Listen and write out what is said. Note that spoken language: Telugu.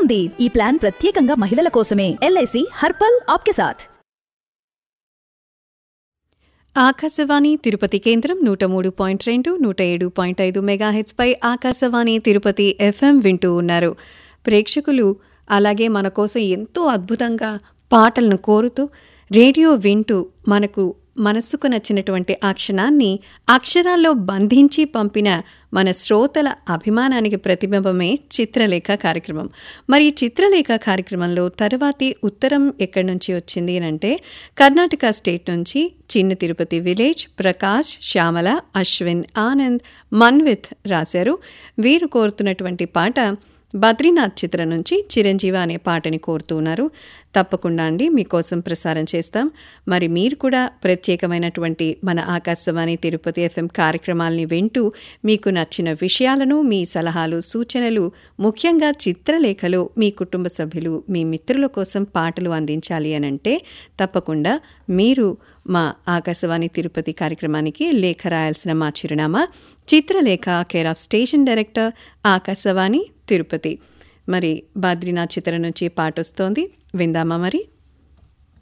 ఉంది ఈ ప్లాన్ ప్రత్యేకంగా మహిళల కోసమే ఎల్ఐసి హర్పల్ ఆప్కే సాథ్ ఆకాశవాణి తిరుపతి కేంద్రం నూట మూడు పాయింట్ రెండు నూట ఏడు పాయింట్ ఐదు మెగాహెచ్పై ఆకాశవాణి తిరుపతి ఎఫ్ఎం వింటూ ఉన్నారు ప్రేక్షకులు అలాగే మన కోసం ఎంతో అద్భుతంగా పాటలను కోరుతూ రేడియో వింటూ మనకు మనస్సుకు నచ్చినటువంటి ఆ క్షణాన్ని అక్షరాల్లో బంధించి పంపిన మన శ్రోతల అభిమానానికి ప్రతిబింబమే చిత్రలేఖ కార్యక్రమం మరి ఈ చిత్రలేఖ కార్యక్రమంలో తరువాతి ఉత్తరం ఎక్కడి నుంచి వచ్చింది అంటే కర్ణాటక స్టేట్ నుంచి చిన్న తిరుపతి విలేజ్ ప్రకాష్ శ్యామల అశ్విన్ ఆనంద్ మన్విత్ రాశారు వీరు కోరుతున్నటువంటి పాట బద్రీనాథ్ చిత్రం నుంచి చిరంజీవి అనే పాటని కోరుతూ ఉన్నారు తప్పకుండా అండి మీకోసం ప్రసారం చేస్తాం మరి మీరు కూడా ప్రత్యేకమైనటువంటి మన ఆకాశవాణి తిరుపతి ఎఫ్ఎం కార్యక్రమాల్ని వింటూ మీకు నచ్చిన విషయాలను మీ సలహాలు సూచనలు ముఖ్యంగా చిత్రలేఖలు మీ కుటుంబ సభ్యులు మీ మిత్రుల కోసం పాటలు అందించాలి అనంటే తప్పకుండా మీరు మా ఆకాశవాణి తిరుపతి కార్యక్రమానికి లేఖ రాయాల్సిన మా చిరునామా Chitralekha care of station director Akashvani Tirupati మరి బద్రీనాథ్ చిత్రం నుంచి పాట వస్తోంది విందామా మరి